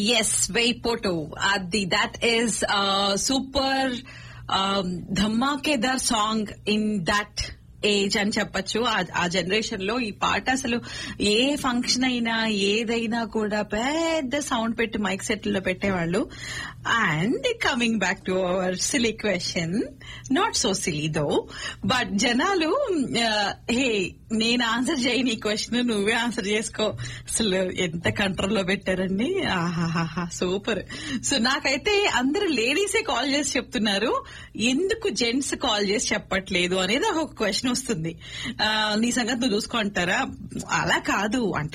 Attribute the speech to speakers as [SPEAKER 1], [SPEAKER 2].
[SPEAKER 1] yes వెయిపోటో అది that is super ధమాకేదార్ సాంగ్ ఇన్ దట్ ఏజ్ అని చెప్పొచ్చు ఆ- ఆ జనరేషన్ లో ఈ పాట అసలు ఏ ఫంక్షన్ అయినా ఏదైనా కూడా పెద్ద సౌండ్ పెట్టి మైక్ సెట్ లో పెట్టేవాళ్ళు and coming back to our silly question not so silly though but జనాలు హే నేను ఆన్సర్ చేయని ఈ క్వశ్చన్ నువ్వే ఆన్సర్ చేసుకో అసలు ఎంత కంట్రోల్ లో పెట్టారండి ఆహాహాహా సూపర్ సో నాకైతే అందరు లేడీసే కాల్ చేసి చెప్తున్నారు ఎందుకు జెంట్స్ కాల్ చేసి చెప్పట్లేదు అనేది ఒక క్వశ్చన్ వస్తుంది ఆ, నీ సంగతి నువ్వు చూసుకుంటారా అలా కాదు అంటే